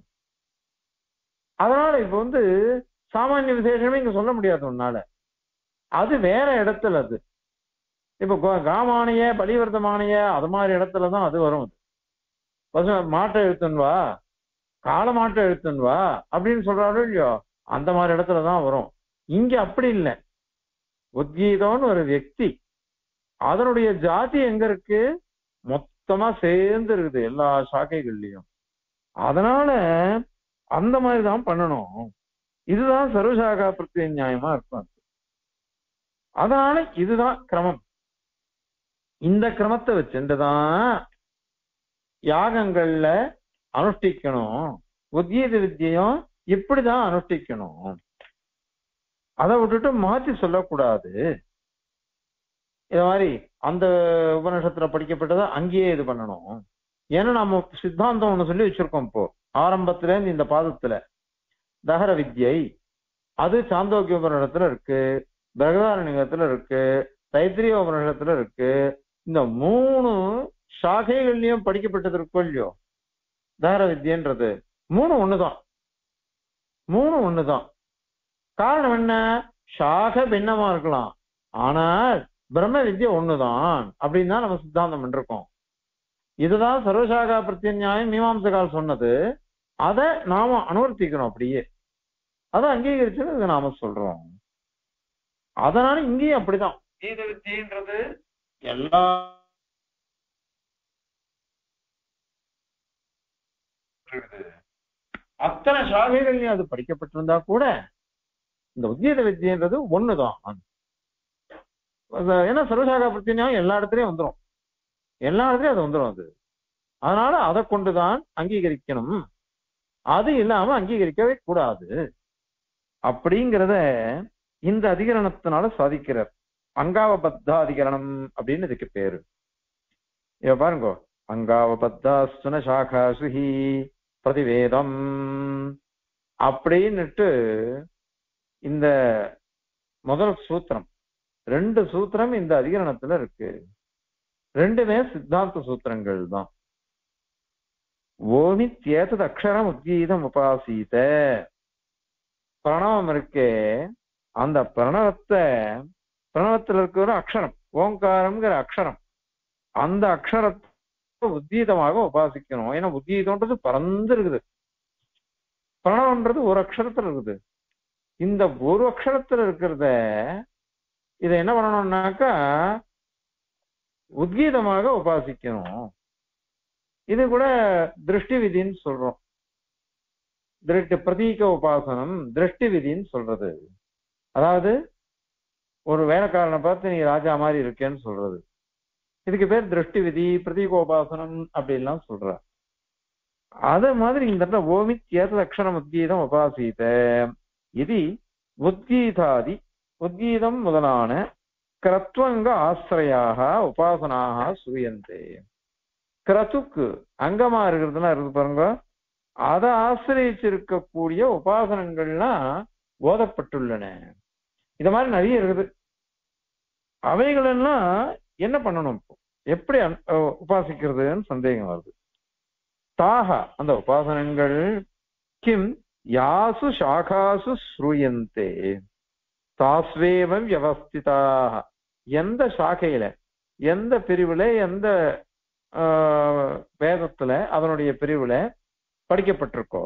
அதனால இப்ப வந்து சாமானிய விசேஷமே இங்க சொல்ல முடியாது உன்னால அது வேற இடத்துல அது இப்ப கோ- காமானிய பலிவர்த்தமானிய அது மாதிரி இடத்துலதான் அது வரும் அது. பசு மாட்டை எழுத்துன்னு வா காளை மாட்டை எழுத்துன்னு வா அப்படின்னு சொல்றாரோ இல்லையோ அந்த மாதிரி இடத்துலதான் வரும் இங்க அப்படி இல்லை உத்கீதம்னு ஒரு வியக்தி அதனுடைய ஜாதி எங்க இருக்கு மொத்தமா சேர்ந்து இருக்குது எல்லா சாக்கைகள்லயும் அதனால அந்த மாதிரி தான் பண்ணணும் இதுதான் சர்வசாகா பிரத்ய நியாயமா இருக்கும் அது. அதனால இதுதான் கிரமம் இந்த கிரமத்தை வச்சுட்டுதான் யாகங்கள்ல அனுஷ்டிக்கணும் உத்கீத வித்தியும் இப்படிதான் அனுஷ்டிக்கணும் அதை விட்டுட்டு மாத்தி சொல்லக்கூடாது இது மாதிரி அந்த உபநிஷத்துல படிக்கப்பட்டதை அங்கேயே இது பண்ணணும் ஏன்னா நம்ம சித்தாந்தம் ஒண்ணு சொல்லி வச்சிருக்கோம் இப்போ ஆரம்பத்துல இருந்து இந்த பாதத்துல தகர வித்யை அது சாந்தோக்கிய உபநிஷத்துல இருக்கு பிரகதாரணிகத்துல இருக்கு தைத்திரிய உபநிஷத்துல இருக்கு இந்த மூணு சாகைகள்லயும் படிக்கப்பட்டது இருக்கோ இல்லையோ தகர வித்யன்றது மூணு ஒண்ணுதான் மூணு ஒண்ணுதான் காரணம் என்ன சாக பின்னமா இருக்கலாம் ஆனால் பிரம்ம வித்யா ஒண்ணுதான் அப்படின்னு தான் நம்ம சித்தாந்தம் பண்ணிருக்கோம் இதுதான் சர்வசாகா பிரத்யநியாயம் மீமாம்சகால் சொன்னது அதை நாம அனுவர்த்திக்கணும் அப்படியே அதை அங்கீகரிச்சு இதை நாம சொல்றோம் அதனால இங்கேயும் அப்படிதான் கீத வித்தியன்றது எல்லா அத்தனை சாகைகள்லயும் அது படிக்கப்பட்டிருந்தா கூட இந்த உத்கீத வித்தியன்றது ஒண்ணுதான் அது- ஏன்னா சர்வசாகா பிரத்தியம் எல்லா இடத்துலயும் வந்துரும் எல்லா இடத்துலயும் அது வந்துரும் அது அதனால அதை கொண்டுதான் அங்கீகரிக்கணும் அது இல்லாம அங்கீகரிக்கவே கூடாது அப்படிங்கிறத இந்த அதிகரணத்தினால சாதிக்கிறார் அங்காவபத்தா அதிகரணம் அப்படின்னு இதுக்கு பேரு இவ பாருங்க அங்காவபத்தா சுன சாகா சுஹி பிரதிவேதம் அப்படின்னுட்டு இந்த முதல் சூத்திரம் ரெண்டு சூத்திரம் இந்த அதிகரணத்துல இருக்கு ரெண்டுமே சித்தாந்த சூத்திரங்கள் தான் ஓமித்யேதது அக்ஷரம் உத்கீதம் உபாசீத பிரணவம் இருக்கே அந்த பிரணவத்தை பிரணவத்துல இருக்கிற அக்ஷரம் ஓங்காரம்ங்கிற அக்ஷரம் அந்த அக்ஷரத்தை உத்கீதமாக உபாசிக்கணும் ஏன்னா உத்கீதம்ன்றது பறந்து இருக்குது பிரணவம்ன்றது ஒரு அக்ஷரத்துல இருக்குது இந்த ஒரு அக்ஷரத்துல இருக்கிறத இதை என்ன பண்ணணும்னாக்கா உத்கீதமாக உபாசிக்கணும் இது கூட திருஷ்டி விதின்னு சொல்றோம் திருஷ்டி பிரதீக உபாசனம் திருஷ்டி விதின்னு சொல்றது அதாவது ஒரு வேலைக்காரனை பார்த்து நீ ராஜா மாதிரி இருக்கேன்னு சொல்றது இதுக்கு பேர் திருஷ்டி விதி பிரதீகோபாசனம் அப்படின்லாம் சொல்ற அத மாதிரி இந்த இடத்துல ஓமித்யேத அக்ஷரம் உத்கீதம் உபாசீத இது உத்கீதாதி உத்கீதம் முதலான கிரத்வங்க ஆசிரியாக உபாசனாக சூயந்தே கிரத்துக்கு அங்கமா இருக்கிறதுலாம் இருக்கு பாருங்க அதை ஆசிரியச்சிருக்கக்கூடிய உபாசனங்கள்லாம் ஓதப்பட்டுள்ளன இந்த மாதிரி நிறைய இருக்குது அவைகள் எல்லாம் என்ன பண்ணணும் இப்போ எப்படி அன்- அஹ் உபாசிக்கிறதுன்னு சந்தேகம் வருது தாகா அந்த உபாசனங்கள் கிம் யாசு சாகாசு ஸ்ரூயந்தே தாஸ்வேவ வியவஸ்திதாக எந்த சாக்கையில எந்த பிரிவுல எந்த ஆஹ், வேதத்துல அதனுடைய பிரிவுல படிக்கப்பட்டிருக்கோ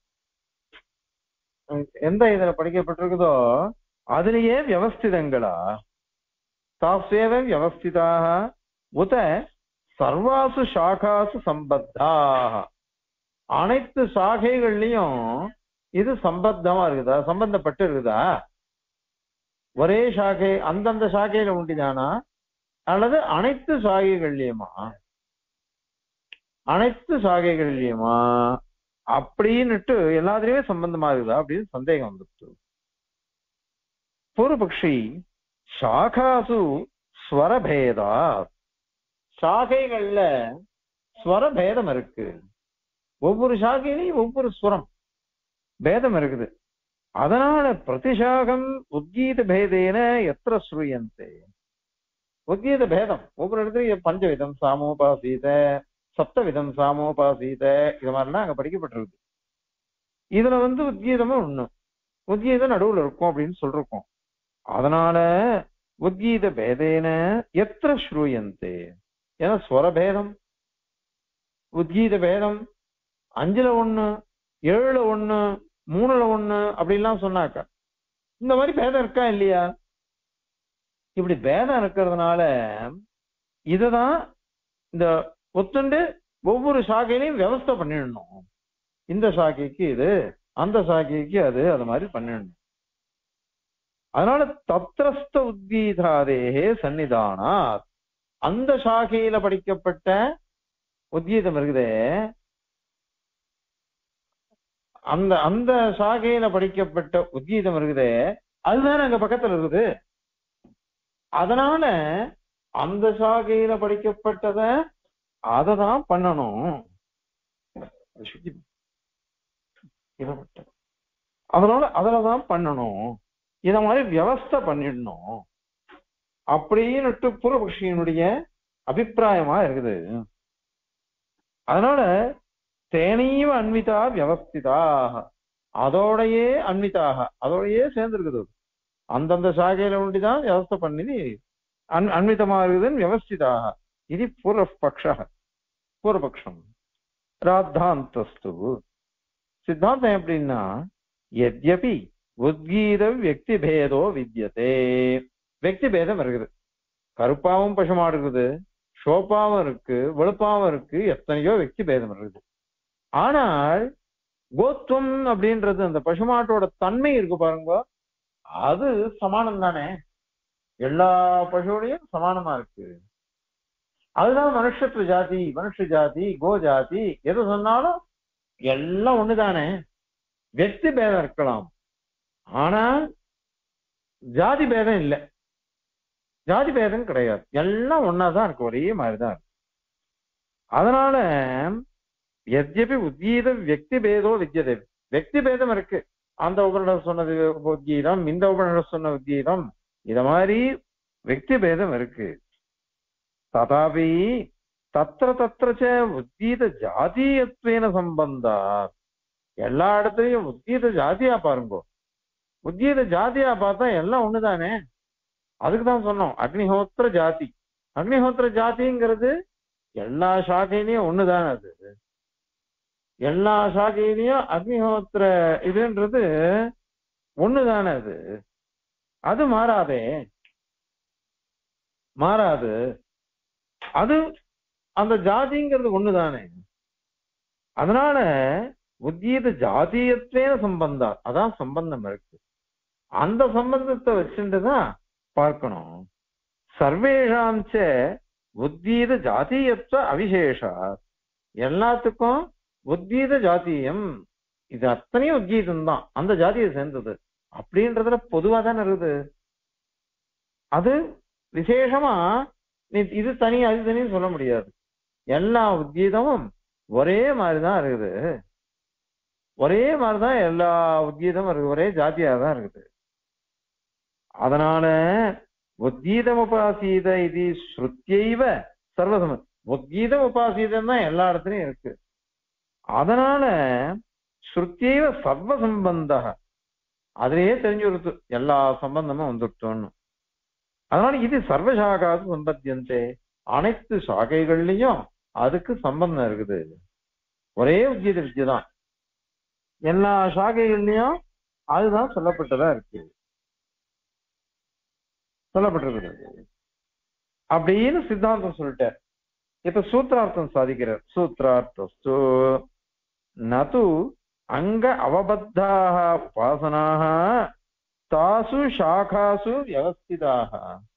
உம், எந்த இதுல படிக்கப்பட்டிருக்குதோ அதுலயே வியவஸ்திதங்களா தாஸ்வேவ வியவஸ்திதாக உத சர்வாசு சாகாசு சம்பத்தாக அனைத்து சாகைகள்லயும் இது சம்பத்தமா இருக்குதா சம்பந்தப்பட்டு இருக்குதா ஒரே சாகை அந்தந்த சாகையில உண்டிதானா அல்லது அனைத்து சாகைகள்லயுமா அனைத்து சாகைகள்லயுமா அப்படின்னுட்டு எல்லாத்துலயுமே சம்பந்தமா இருக்குதா அப்படின்னு சந்தேகம் வந்துச்சு பூர்வபக்ஷி சாகாசு ஸ்வரபேதா சாகைகள்ல ஸ்வரபேதம் இருக்கு ஒவ்வொரு சாகையிலையும் ஒவ்வொரு ஸ்வரம் பேதம் இருக்குது அதனால பிரதிஷாகம் உத்கீத பேதேன எத்திர ஸ்ரூயந்தே உத்கீத பேதம் ஒவ்வொரு இடத்துலயும் பஞ்சவிதம் சாமோபாசீத சப்தவிதம் சாமோபாசீத இது மாதிரிலாம் அங்க படிக்கப்பட்டிருக்கு இதுல வந்து உத்கீதமும் ஒண்ணு உத்கீதம் நடுவுல இருக்கும் அப்படின்னு சொல்றோம் அதனால உத்கீத பேதேன எத்திர ஸ்ரூயந்தே ஏன்னா ஸ்வரபேதம் உத்கீத பேதம் அஞ்சுல ஒண்ணு ஏழுல ஒண்ணு மூணுல ஒண்ணு அப்படின்லாம் சொன்னாக்கா இந்த மாதிரி பேதம் இருக்கா இல்லையா இப்படி பேதம் இருக்கிறதுனால இதுதான் இந்த ஒத்துண்டு ஒவ்வொரு சாக்கையிலையும் விவஸ்தை பண்ணிடணும் இந்த சாக்கைக்கு இது அந்த சாக்கைக்கு அது அது மாதிரி பண்ணிடணும் அதனால தத்ரஸ்த உத்கீதாதேகே சன்னிதானாத் அந்த சாகையில படிக்கப்பட்ட உத்கீதம் இருக்குதே அந்த அந்த சாகையில படிக்கப்பட்ட உத்கீதம் இருக்குதே அதுதான் அங்க பக்கத்துல இருக்குது அதனால அந்த சாகையில படிக்கப்பட்டத அதை தான் பண்ணணும் அதனால அதுலதான் பண்ணணும் இத மாதிரி வியவஸ்தை பண்ணிடணும் அப்படின்னுட்டு பூர்வபக்ஷியினுடைய அபிப்பிராயமா இருக்குது அதனால தேனீவ அன்விதா வியவஸ்திதாக அதோடையே அன்விதாக அதோடையே சேர்ந்திருக்குது அந்தந்த சாகையில ஒண்டிதான் வியவஸ்தை பண்ணி அன் அன்விதமா இருக்குதுன்னு வியவஸ்திதாக இது பூர்வபக்ஷ பூர்வபக்ஷம் ராத்தாந்தஸ்து சித்தாந்தம் எப்படின்னா எத்யபி உத்கீத வியக்தி பேதோ வித்தியதே வெக்தி பேதம் இருக்குது கருப்பாவும் பசுமா இருக்குது சோப்பாவும் இருக்கு வெளுப்பாவும் இருக்கு எத்தனையோ வெக்தி பேதம் இருக்குது ஆனால் கோத்துவம் அப்படின்றது அந்த பசுமாட்டோட தன்மை இருக்கு பாருங்க அது சமானம் தானே எல்லா பசுவோடையும் சமானமா இருக்கு அதுதான் மனுஷத்துவ ஜாதி மனுஷ ஜாதி கோ ஜாதி எது சொன்னாலும் எல்லாம் ஒண்ணுதானே வெற்றி பேதம் இருக்கலாம் ஆனா ஜாதி பேதம் இல்லை ஜாதி பேதம் கிடையாது எல்லாம் ஒன்னாதான் இருக்கு ஒரே மாதிரிதான் இருக்கு அதனால எத்யபி உத்கீத வெக்தி பேதோ வித்தியதே வெக்தி பேதம் இருக்கு அந்த உபநிடம் சொன்னது உத்கீதம் இந்த உபநிடம் சொன்ன உத்கீதம் இத மாதிரி வெக்தி பேதம் இருக்கு ததாபி தத்திர தத்திரச்ச உத்கீத ஜாதீயத்வேன சம்பந்தா எல்லா இடத்துலயும் உத்கீத ஜாதியா பாருங்க உத்கீத ஜாதியா பார்த்தா எல்லாம் ஒண்ணுதானே அதுக்கு தான் சொன்னோம் அக்னிஹோத்திர ஜாதி அக்னிஹோத்திர ஜாதிங்கிறது எல்லா சாக்கையிலையும் ஒண்ணுதானே அது எல்லா சாக்கையிலையும் அக்னிஹோத்திர இதுன்றது ஒண்ணுதானே அது அது மாறாதே மாறாது அது அந்த ஜாதிங்கிறது ஒண்ணுதானே அதனால உத்கீத ஜாதியத்வேன சம்பந்தா அதான் சம்பந்தம் இருக்கு அந்த சம்பந்தத்தை வச்சுட்டுதான் பார்க்கணும் சர்வேஷாம் ச உத்கீத ஜாதீயத்துவ அவிசேஷா எல்லாத்துக்கும் உத்கீத ஜாத்தியம் இது அத்தனையும் உத்கீதம் தான் அந்த ஜாதியை சேர்ந்தது அப்படின்றதுல பொதுவா தானே இருக்குது அது விசேஷமா நீ இது தனி அது தனின்னு சொல்ல முடியாது எல்லா உத்கீதமும் ஒரே மாதிரிதான் இருக்குது ஒரே மாதிரிதான் எல்லா உத்கீதமும் இருக்கு ஒரே ஜாதியா தான் இருக்குது அதனால உத்கீதம் உபாசீத இது ஸ்ருத்தியைவ சர்வசம உத்கீதம் உபாசீதம் தான் எல்லா இடத்துலயும் இருக்கு அதனால ஸ்ருத்தியைவ சர்வ சம்பந்த அதுலயே தெரிஞ்சு கொடுத்து எல்லா சம்பந்தமும் வந்துட்டோன்னு அதனால இது சர்வசாகாது சம்பத்தியந்தே அனைத்து சாகைகள்லயும் அதுக்கு சம்பந்தம் இருக்குது ஒரே உத்கீத வித்யை தான் எல்லா சாகைகள்லயும் அதுதான் சொல்லப்பட்டதா இருக்கு சொல்லப்பட்டிருக்கிறது அப்படின்னு சித்தாந்தம் சொல்லிட்டார் இப்ப சூத்ரார்த்தம் சாதிக்கிறார் சூத்ரார்த்தஸ்து நது அங்க அவபத்தாக உபாசனாக தாசு சாகாசு வியவஸ்திதாக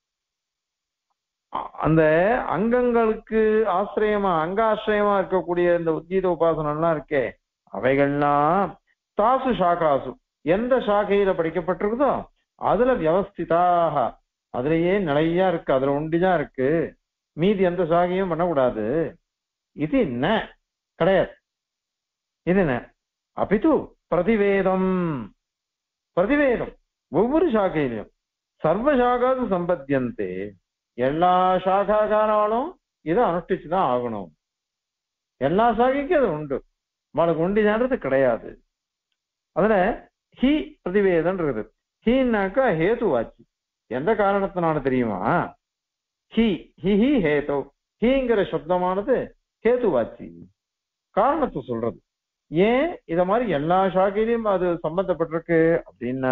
அந்த அங்கங்களுக்கு ஆசிரியமா அங்காசிரியமா இருக்கக்கூடிய இந்த உத்கீத உபாசனம் எல்லாம் இருக்கே அவைகள்லாம் தாசு சாகாசு எந்த சாகையில படிக்கப்பட்டிருக்குதோ அதுல வியவஸ்திதாக அதுலயே நிலையா இருக்கு அதுல ஒண்டிதான் இருக்கு மீதி எந்த சாகையும் பண்ணக்கூடாது இது என்ன கிடையாது இது என்ன அபிது பிரதிவேதம் பிரதிவேதம் ஒவ்வொரு சாக்கையிலையும் சர்வ சாகாது சம்பத்தியந்தே எல்லா சாகாக்கானாலும் இதை அனுஷ்டிச்சுதான் ஆகணும் எல்லா சாகைக்கும் அது உண்டு அவளுக்கு உண்டிதான்றது கிடையாது அதுல ஹி பிரதிவேதம் இருக்குது ஹீன்னாக்கா ஹேது வாச்சி எந்த காரணத்தினால தெரியுமா ஹி ஹி ஹி ஹேதோ ஹீங்கிற சப்தமானது ஹேது வாச்சி காரணத்தை சொல்றது ஏன் இத மாதிரி எல்லா சாக்கையிலையும் அது சம்பந்தப்பட்டிருக்கு அப்படின்னா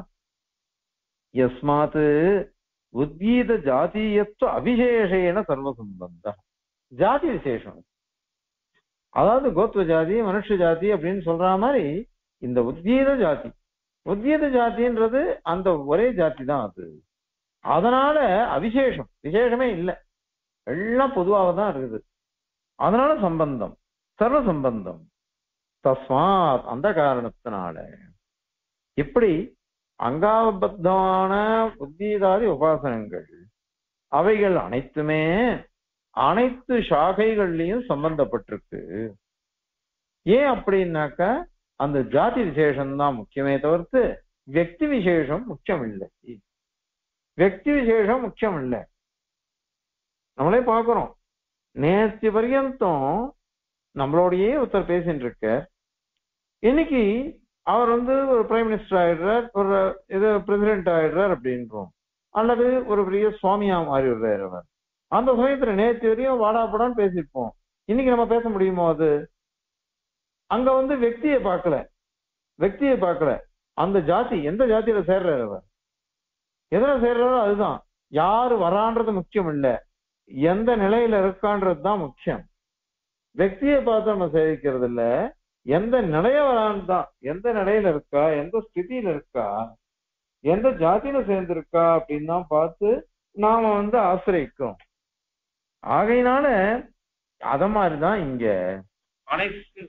யஸ்மாத் உத்கீத ஜாதீயத்துவ அவிசேஷேன சர்வ சம்பந்தம் ஜாதி விசேஷம் அதாவது கோத்வ ஜாதி மனுஷ ஜாதி அப்படின்னு சொல்ற மாதிரி இந்த உத்கீத ஜாதி உத்கீத ஜாதின்றது அந்த ஒரே ஜாதி தான் அது அதனால அவிசேஷம் விசேஷமே இல்லை எல்லாம் பொதுவாக தான் இருக்குது அதனால சம்பந்தம் சர்வ சம்பந்தம் தஸ்மாத் அந்த காரணத்தினால இப்படி அங்காபத்தமான உத்கீதாதி உபாசனங்கள் அவைகள் அனைத்துமே அனைத்து சாகைகள்லயும் சம்பந்தப்பட்டிருக்கு ஏன் அப்படின்னாக்கா அந்த ஜாதி விசேஷம் தான் முக்கியமே தவிர்த்து வெக்தி விசேஷம் முக்கியம் இல்லை வெக்தி விசேஷம் முக்கியம் இல்லை நம்மளே பார்க்கிறோம் நேற்று பர்யந்தம் நம்மளோடயே ஒருத்தர் பேசிட்டு இருக்க இன்னைக்கு அவர் வந்து ஒரு பிரைம் மினிஸ்டர் ஆயிடுறார் ஒரு இது பிரசிடென்ட் ஆயிடுறார் அப்படின்றோம் அல்லது ஒரு பெரிய சுவாமியா மாறி விடுறாரு அவர் அந்த சமயத்துல நேற்று வரையும் வாடாப்படான்னு பேசியிருப்போம் இன்னைக்கு நம்ம பேச முடியுமோ அது அங்க வந்து வெக்தியை பார்க்கல வெக்தியை பார்க்கல அந்த ஜாதி எந்த ஜாதியில சேர்றாரு அவர் எதுல சேர்றாரோ அதுதான் யாரு வரான்றது முக்கியம் இல்ல எந்த நிலையில இருக்கான்றது தான் முக்கியம் வெக்தியை பார்த்து நம்ம சேவிக்கிறது இல்ல எந்த நிலைய வரான்னு தான் எந்த நிலையில இருக்கா எந்த ஸ்திதியில இருக்கா எந்த ஜாதியில சேர்ந்திருக்கா அப்படின்னு தான் பார்த்து நாம வந்து ஆசிரியிக்கிறோம் ஆகையினால அத மாதிரிதான் இங்க அனைத்து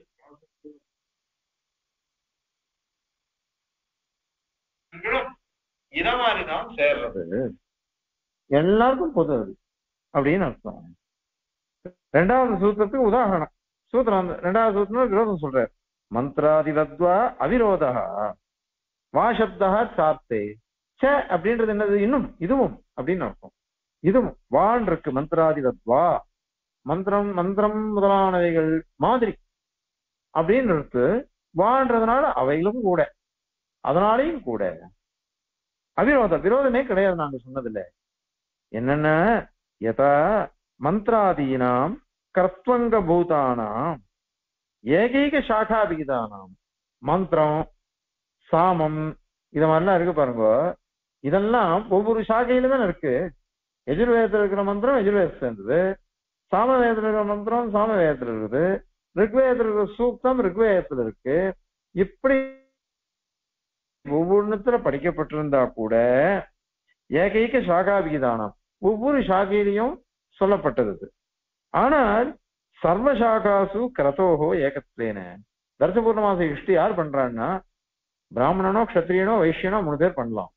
இத மாதிரிதான் சேர்றது எல்லாருக்கும் பொது அது அப்படின்னு அர்த்தம் ரெண்டாவது சூத்திரத்துக்கு உதாரணம் சூத்திரம் வந்து ரெண்டாவது சூத்திரம் விரோதம் சொல்றார் மந்திராதிவத்வா அவிரோதா வாசப்தா சாத்தே ச அப்படின்றது என்னது இன்னும் இதுவும் அப்படின்னு அர்த்தம் இதுவும் வான் இருக்கு மந்திராதிவத்வா மந்திரம் மந்திரம் முதலானவைகள் மாதிரி அப்படின்னு இருக்கு வான்றதுனால அவைகளும் கூட அதனாலையும் கூட அவிரோதம் விரோதமே கிடையாது நாங்க சொன்னதில்ல என்னென்ன யதா மந்திராதீனாம் கர்த்வங்க பூதானாம் ஏகைக சாகா விகிதானாம் மந்திரம் சாமம் இது மாதிரிலாம் இருக்கு பாருங்க இதெல்லாம் ஒவ்வொரு சாகையில தான் இருக்கு எஜுர்வேதத்துல இருக்கிற மந்திரம் எஜுர்வேதம் சேர்ந்தது சாம வேதத்துல இருக்கிற மந்திரம் சாம வேதத்துல இருக்குது ரிக்வேதத்துல இருக்கிற சூக்தம் ரிக்வேதத்துல இருக்கு இப்படி ஒவ்வொன்றுத்துல படிக்கப்பட்டிருந்தா கூட ஏகைக்க சாகா விகிதானம் ஒவ்வொரு சாகையிலையும் சொல்லப்பட்டது ஆனால் சர்வ சாகாசு கிரதோகோ ஏகத்வேன தர்சபூர்ணமாச இஷ்டி யார் பண்றான்னா பிராமணனோ கஷத்திரியனோ வைசியனோ மூணு பேர் பண்ணலாம்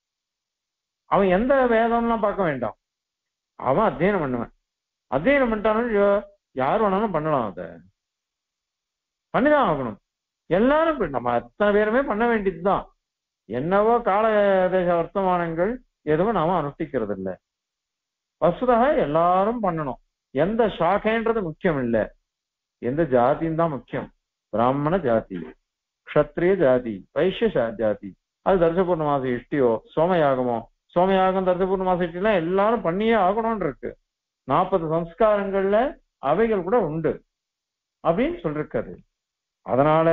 அவன் எந்த வேதம்லாம் பார்க்க வேண்டாம் அவன் அத்தியனம் பண்ணுவேன் அத்தியனம் பண்ணிட்டாலும் யார் வேணாலும் பண்ணலாம் அத பண்ணிதான் ஆகணும் எல்லாரும் நம்ம அத்தனை பேருமே பண்ண வேண்டியதுதான் என்னவோ கால தேச வர்த்தமானங்கள் எதுவும் நாம அனுஷ்டிக்கிறது இல்லை வசுதாக எல்லாரும் பண்ணணும் எந்த சாக்கைன்றது முக்கியம் இல்ல எந்த ஜாதியும் தான் முக்கியம் பிராமண ஜாதி க்ஷத்ரிய ஜாதி வைஷ்ய ஜாதி அது தர்சபூர்ண மாச இஷ்டியோ சோமயாகமோ சோமயாகம் தர்சபூர்ண மாச இஷ்டிலாம் எல்லாரும் பண்ணியே ஆகணும்னு இருக்கு நாற்பது சம்ஸ்காரங்கள்ல அவைகள் கூட உண்டு அப்படின்னு சொல்லிருக்காரு அதனால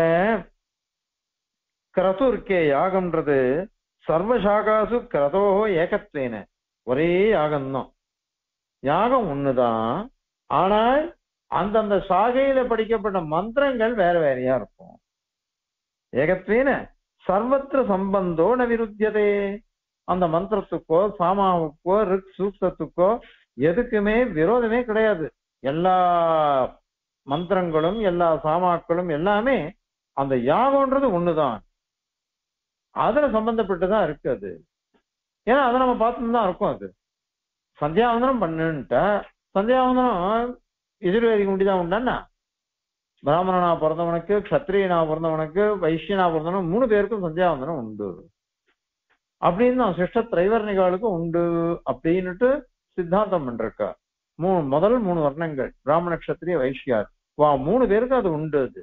கிரது இருக்கே யாகம்ன்றது சர்வசாகாசு கிரதோஹோ ஏகத்வேன ஒரே யாகம்தான் யாகம் ஒண்ணுதான் ஆனால் அந்தந்த சாகையில படிக்கப்பட்ட மந்திரங்கள் வேற வேறையா இருக்கும் ஏகத்வேன சர்வத்திர சம்பந்தோ ந விருத்தியதே அந்த மந்திரத்துக்கோ சாமாவுக்கோ ரிக் சூக்தத்துக்கோ எதுக்குமே விரோதமே கிடையாது எல்லா மந்திரங்களும் எல்லா சாமாக்களும் எல்லாமே அந்த யாகம்ன்றது ஒண்ணுதான் அதுல சம்பந்தப்பட்டுதான் இருக்கு அது ஏன்னா அதை நம்ம பார்த்துட்டு தான் இருக்கும் அது சந்தியாவந்தனம் பண்ணுன்ட்டா சந்தியாவந்தனம் எதிர்வேதிக்கு முடிதான் உண்டான்னா பிராமணனா பிறந்தவனுக்கு க்ஷத்ரியனா பிறந்தவனுக்கு வைஷ்யனா பிறந்தவனுக்கு மூணு பேருக்கும் சந்தியாவந்தனம் உண்டு அப்படின்னு தான் சிஷ்ட திரைவர்ணிகாலுக்கும் உண்டு அப்படின்னுட்டு சித்தாந்தம் பண்றக்கா மூணு முதல் மூணு வர்ணங்கள் பிராமண கஷத்திரிய வைஷ்யார் வா மூணு பேருக்கு அது உண்டு அது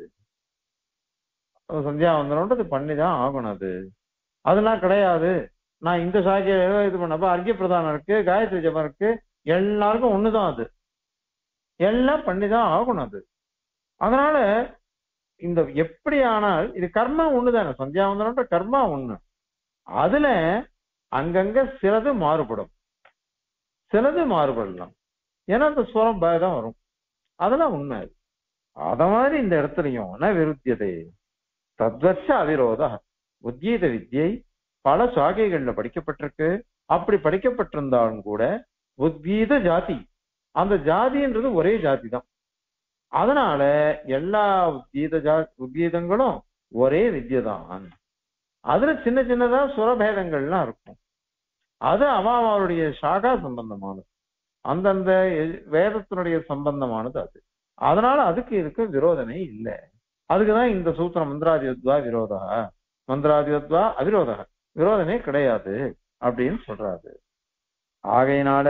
அது சந்தியாவந்தனம்ன்றது பண்ணிதான் ஆகணும் அது அதெல்லாம் கிடையாது நான் இந்த சாக்கியில இது பண்ணப்ப அர்க்கிய பிரதானம் இருக்கு காயத்ரி ஜபம் இருக்கு எல்லாருக்கும் ஒண்ணுதான் அது எல்லாம் பண்ணிதான் ஆகணும் அது அதனால இந்த எப்படி ஆனால் இது கர்மா ஒண்ணுதானே சந்தியாவந்தனம்ன்ற கர்மா ஒண்ணு அதுல அங்கங்க சிலது மாறுபடும் சிலது மாறுபடலாம் ஏன்னா அந்த ஸ்வரம் தான் வரும் அதெல்லாம் உண்மை அது அத மாதிரி இந்த இடத்துலயும் ந விருத்தியதை தத்வச்ச அவிரோத உத்கீத வித்யை பல சாகைகள்ல படிக்கப்பட்டிருக்கு அப்படி படிக்கப்பட்டிருந்தாலும் கூட உத்கீத ஜாதி அந்த ஜாதின்றது ஒரே ஜாதி தான் அதனால எல்லா உத்கீத ஜா உத்கீதங்களும் ஒரே வித்யை தான் அதுல சின்ன சின்னதா சுரபேதங்கள்லாம் இருக்கும் அது அவாவாளுடைய சாகா சம்பந்தமானது அந்தந்த எ- வேதத்தினுடைய சம்பந்தமானது அது அதனால அதுக்கு இதுக்கு விரோதமே இல்லை அதுக்குதான் இந்த சூத்திரம் மந்திராதிவத்வா விரோதா மந்திராதிவத்வா அவிரோதா விரோதமே கிடையாது அப்படின்னு சொல்றாரு ஆகையினால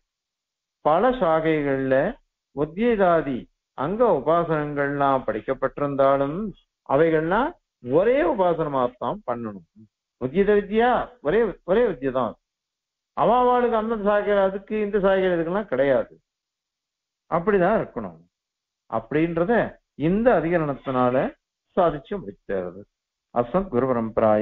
பல சாகைகள்ல உத்யதாதி அங்க உபாசனங்கள்லாம் படிக்கப்பட்டிருந்தாலும் அவைகள்லாம் ஒரே உபாசனமாத்தான் பண்ணணும் உத்யத வித்யா ஒரே ஒரே வித்யா தான் அவாவாளுக்கு அந்த சாகைகள் அதுக்கு இந்த சாகைகள் இதுக்கெல்லாம் கிடையாது அப்படிதான் இருக்கணும் அப்படின்றத இந்த அதிகரணத்தினால சாதிச்சு முடிக்கிறது அசம் குரு பரம்பராய்